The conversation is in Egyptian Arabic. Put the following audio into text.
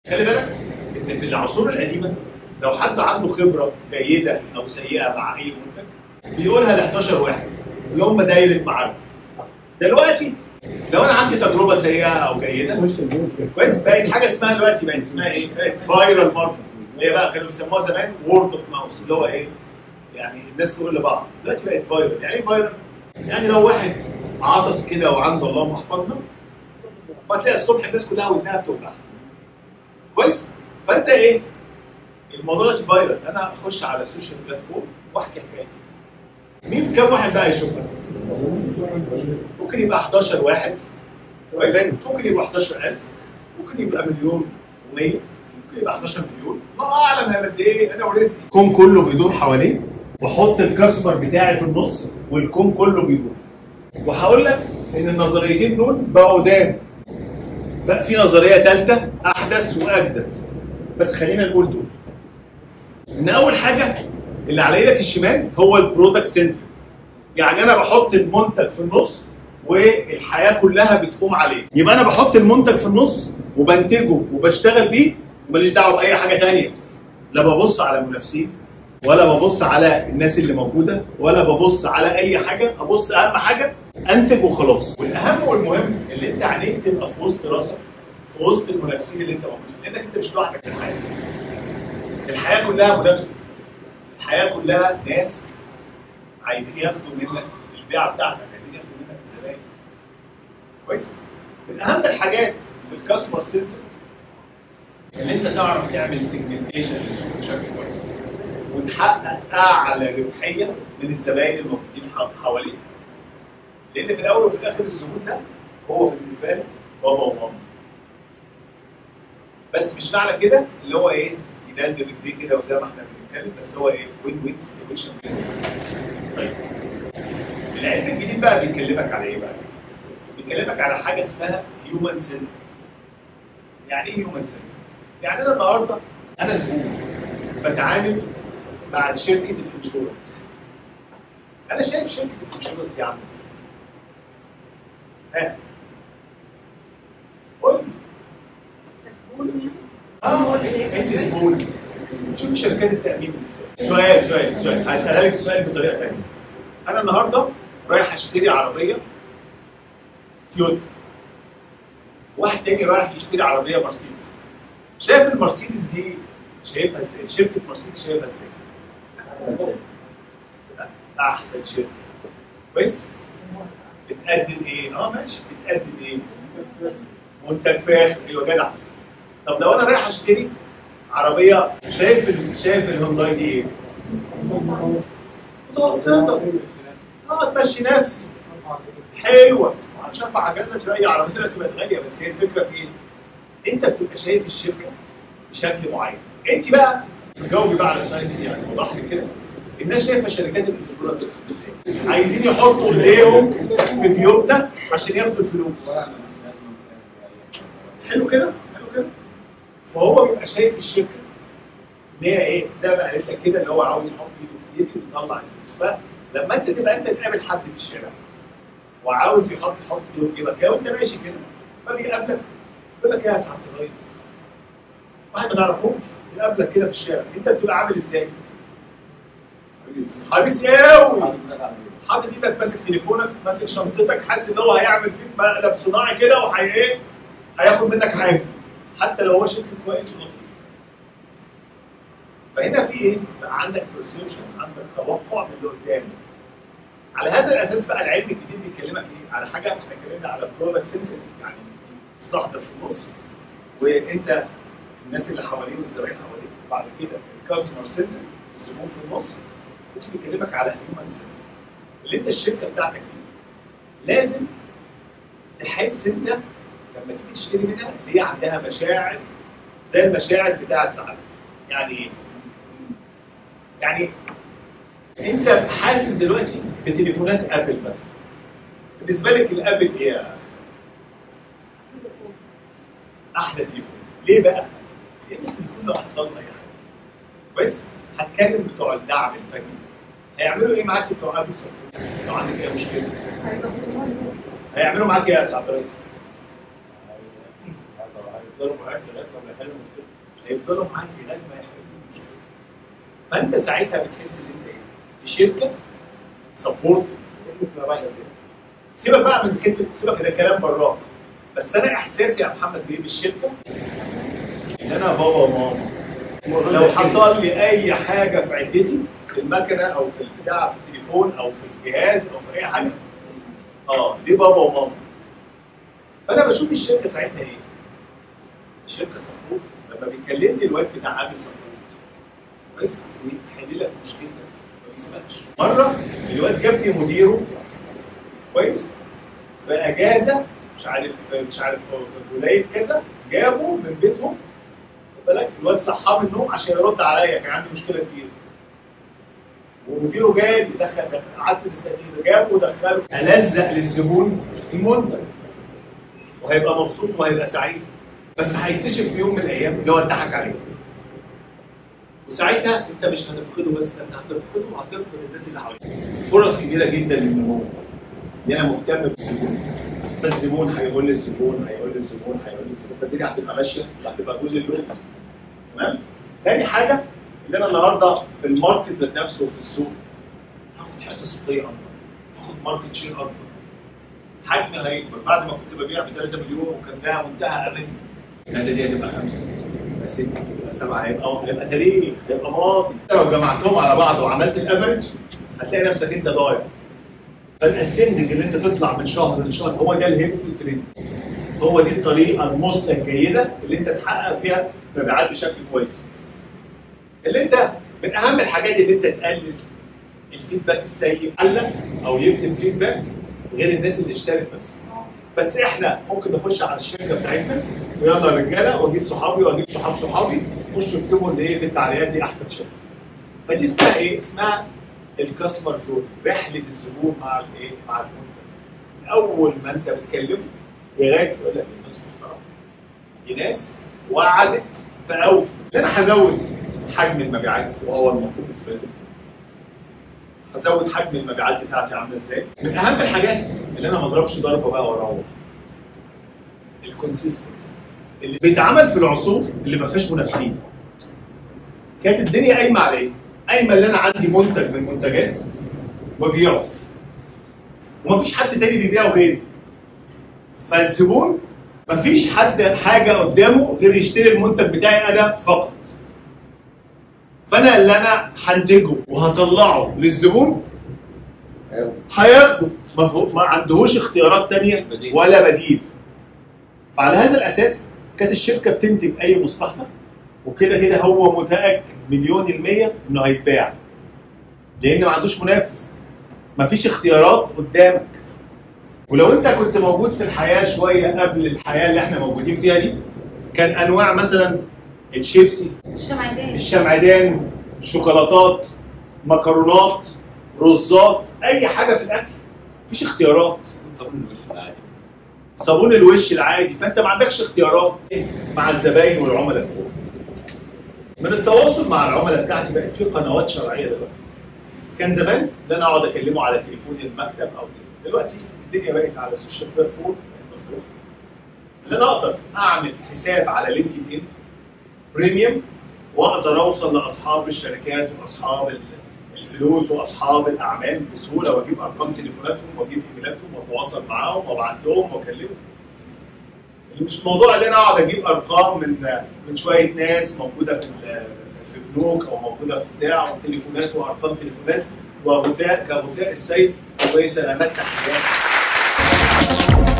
خلي بالك ان في العصور القديمه لو حد عنده خبره جيده او سيئه مع اي منتج بيقولها ل 11 واحد اللي هم دايره معارف دلوقتي لو انا عندي تجربه سيئه او جيده كويس بقت حاجه اسمها دلوقتي بقت اسمها ايه؟ بقت فايرال ماركتنج اللي هي بقى كانوا بيسموها زمان وورد اوف ماوس اللي هو ايه؟ يعني الناس تقول لبعض دلوقتي بقت فايرال يعني ايه فايرال؟ يعني لو واحد عطس كده وعنده اللهم احفظنا فتلاقي الصبح الناس كلها ودنها بتوجعها كويس؟ فانت ايه؟ الموضوع دلوقتي فايرال انا اخش على السوشيال بلاتفورم واحكي حكايتي مين كم واحد بقى يشوفها؟ ممكن يبقى 11 واحد كويس ممكن يبقى 11000 ممكن يبقى مليون و100 ممكن يبقى 11 مليون الله اعلم هي قد ايه انا ورزقي الكون كله بيدور حواليه واحط الكاستمر بتاعي في النص والكون كله بيدور وهقول لك ان النظريتين دول بقوا قدام بقى في نظريه ثالثه احدث واجدد بس خلينا نقول دول ان اول حاجه اللي على ايدك الشمال هو البرودكت سنتر يعني انا بحط المنتج في النص والحياه كلها بتقوم عليه يبقى انا بحط المنتج في النص وبنتجه وبشتغل بيه وماليش دعوه باي حاجه تانية لا ببص على المنافسين ولا ببص على الناس اللي موجوده ولا ببص على اي حاجه ابص اهم حاجه انتج وخلاص والاهم والمهم اللي انت عينيك تبقى في وسط راسك في وسط المنافسين اللي انت موجود فيهم لانك انت مش لوحدك في الحياه الحياه كلها منافسه الحياه كلها ناس عايزين ياخدوا منك البيعه بتاعتك عايزين ياخدوا منك الزباين كويس من اهم الحاجات في الكاستمر سنتر ان انت تعرف تعمل سيجمنتيشن للسوق بشكل كويس وتحقق اعلى ربحيه من الزباين الموجودين حواليك لان في الاول وفي الاخر الزبون ده هو بالنسبه لي بابا وماما بس مش معنى كده اللي هو ايه يدندن رجليه كده وزي ما احنا بنتكلم بس هو ايه وين وين سيتويشن طيب العلم الجديد بقى بيكلمك على ايه بقى؟ بيكلمك على حاجه اسمها هيومن سنتر يعني ايه هيومن سنتر؟ يعني انا النهارده انا زبون بتعامل مع شركه الانشورنس انا شايف شركه الانشورنس دي عامله ازاي؟ ها قول لي اه انت زبون تشوف شركات التامين ازاي سؤال سؤال سؤال هسالها لك السؤال بطريقه ثانيه انا النهارده رايح اشتري عربيه تويوتا واحد تاني رايح يشتري عربيه مرسيدس شايف المرسيدس دي شايفها ازاي؟ شركه مرسيدس شايفها ازاي؟ احسن شركه كويس؟ بتقدم ايه؟ اه ماشي بتقدم ايه؟ منتج فاخر ايوه جدع طب لو انا رايح اشتري عربيه شايف ال... شايف الهونداي دي ايه؟ متوسطه اه تمشي نفسي حلوه معرفش اربع عجلات اي عربيه دلوقتي بقت غاليه بس هي الفكره في ايه؟ انت بتبقى شايف الشركه بشكل معين انت بقى تجاوبي بقى على السؤال انت يعني وضح لي كده الناس شايفه شركات الانشورنس عايزين يحطوا ايديهم في جيوبنا عشان ياخدوا الفلوس حلو كده حلو كده فهو بيبقى شايف الشركه ان هي ايه زي ما قالت لك كده اللي هو عاوز يحط ايده في ايدي ويطلع الفلوس فلما انت تبقى انت تقابل حد في الشارع وعاوز يحط يحط ايده في جيبك وانت ماشي كده فبيقابلك يقول لك يا سعاده الرئيس واحد ما نعرفوش يقابلك كده في الشارع انت بتبقى عامل ازاي؟ حبيس قوي حاطط ايدك ماسك تليفونك ماسك شنطتك حاسس ان هو هيعمل فيك مقلب صناعي كده وهي ايه؟ هياخد منك حاجه حتى لو هو شكل كويس ولطيف فهنا في ايه؟ بقى عندك برسبشن عندك توقع من اللي قدامك على هذا الاساس بقى العلم الجديد بيكلمك ايه؟ على حاجه احنا اتكلمنا على برودكت سنتر يعني مستحضر في النص وانت الناس اللي حواليه والزبائن حواليه بعد كده الكاستمر سنتر الزبون في النص انت بيكلمك على هيومن سنتر اللي انت الشركه بتاعتك دي لازم تحس انت لما تيجي تشتري منها اللي هي عندها مشاعر زي المشاعر بتاعت سعادتك يعني ايه؟ يعني انت حاسس دلوقتي بتليفونات ابل مثلا بالنسبه لك الابل ايه؟ احلى تليفون ليه بقى؟ لان التليفون لو حصل له اي حاجه كويس؟ هتكلم بتوع الدعم الفني هيعملوا ايه معاك بتوع ابل سبورت؟ لو عندك اي مشكله هيعملوا معاك ايه يا سعاده الرئيس؟ هيفضلوا معاك لغايه لما يحلوا المشكله هيفضلوا معاك لغايه ما يحلوا المشكله فانت ساعتها بتحس ان انت ايه؟ في شركه سبورت سيبك بقى من كلمه سيبك ده كلام براك بس انا احساسي يا محمد بيه بالشركه ان انا بابا وماما لو حصل لي اي حاجه في عدتي في المكنه او في البتاع في التليفون او في الجهاز او في اي حاجه اه دي بابا وماما فانا بشوف الشركه ساعتها ايه؟ الشركه سبورت لما بيكلمني الواد بتاع عامل سبورت كويس ويحل لك مشكلتك ما بيسمعش مره الواد جاب لي مديره كويس في اجازه مش عارف مش عارف في ولايه كذا جابوا من بيتهم خد بالك الواد صحاه من النوم عشان يرد عليا كان عندي مشكله كبيره ومديره جاي يدخل قعدت مستنيه جابه ودخله الزق للزبون المنتج وهيبقى مبسوط وهيبقى سعيد بس هيكتشف في يوم من الايام ان هو اتضحك عليه وساعتها انت مش هتفقده بس انت هتفقده وهتفقد الناس اللي حواليك فرص كبيره جدا للنمو ان انا مهتم بالزبون فالزبون هيقول للزبون هيقول للزبون هيقول للزبون فالدنيا هتبقى ماشيه وهتبقى جزء اللوب تمام تاني حاجه اللي انا النهارده في الماركت ذات نفسه وفي السوق هاخد حصه سوقيه اكبر هاخد ماركت شير اكبر حجمي هيكبر بعد ما كنت ببيع ب 3 مليون وكان ده منتهى املي لا ده دي هتبقى خمسه يبقى سته يبقى سبعه هيبقى هيبقى تاريخ هيبقى ماضي لو جمعتهم على بعض وعملت الافرج هتلاقي نفسك انت ضايع فالاسندنج اللي انت تطلع من شهر لشهر هو ده الهيلثي ترند هو دي الطريقه المثلى الجيده اللي انت تحقق فيها مبيعات بشكل كويس اللي انت من اهم الحاجات اللي انت تقلل الفيدباك السيء قلق او يكتب فيدباك غير الناس اللي اشترت بس بس احنا ممكن نخش على الشركه بتاعتنا ويلا يا رجاله واجيب صحابي واجيب صحاب صحابي خشوا اكتبوا ان ايه في التعليقات دي احسن شركه فدي اسمها ايه؟ اسمها الكاستمر جورني رحله الزبون مع الايه؟ مع المنتج من اول ما انت بتكلمه لغايه يقول لك الناس محترمه دي ناس وعدت فاوفت انا هزود حجم المبيعات وهو المطلوب بالنسبه لي هزود حجم المبيعات بتاعتي عامله ازاي من اهم الحاجات اللي انا ما اضربش ضربه بقى واروح الكونسيستنسي اللي بيتعمل في العصور اللي ما فيهاش منافسين كانت الدنيا قايمه على ايه؟ قايمه ان انا عندي منتج من المنتجات وببيعه ومفيش حد تاني بيبيعه غيري فالزبون مفيش حد حاجه قدامه غير يشتري المنتج بتاعي انا فقط فانا اللي انا هنتجه وهطلعه للزبون هياخده ما فوق- ما عندهوش اختيارات تانية بديل. ولا بديل فعلى هذا الاساس كانت الشركه بتنتج اي مصلحه وكده كده هو متاكد مليون المية انه هيتباع لان ما عندوش منافس مفيش اختيارات قدامك ولو انت كنت موجود في الحياه شويه قبل الحياه اللي احنا موجودين فيها دي كان انواع مثلا الشيبسي الشمعدان الشمعدان شوكولاتات مكرونات رزات اي حاجه في الاكل مفيش اختيارات صابون الوش العادي صابون الوش العادي فانت ما عندكش اختيارات مع الزباين والعملاء بتوعك. من التواصل مع العملاء بتاعتي بقت في قنوات شرعيه دلوقتي كان زمان ان انا اقعد اكلمه على تليفون المكتب او كده. دلوقتي الدنيا بقت على السوشيال بلاتفورم مفتوحه ان انا اقدر اعمل حساب على لينكد ان بريميوم واقدر اوصل لاصحاب الشركات واصحاب ال- الفلوس واصحاب الاعمال بسهوله واجيب ارقام تليفوناتهم واجيب ايميلاتهم واتواصل معاهم وابعت لهم واكلمهم. مش موضوع ان انا اقعد اجيب ارقام من من شويه ناس موجوده في ال- في بنوك او موجوده في بتاع وتليفونات وارقام تليفونات وغثاء كغثاء السيل وسلامات تحيات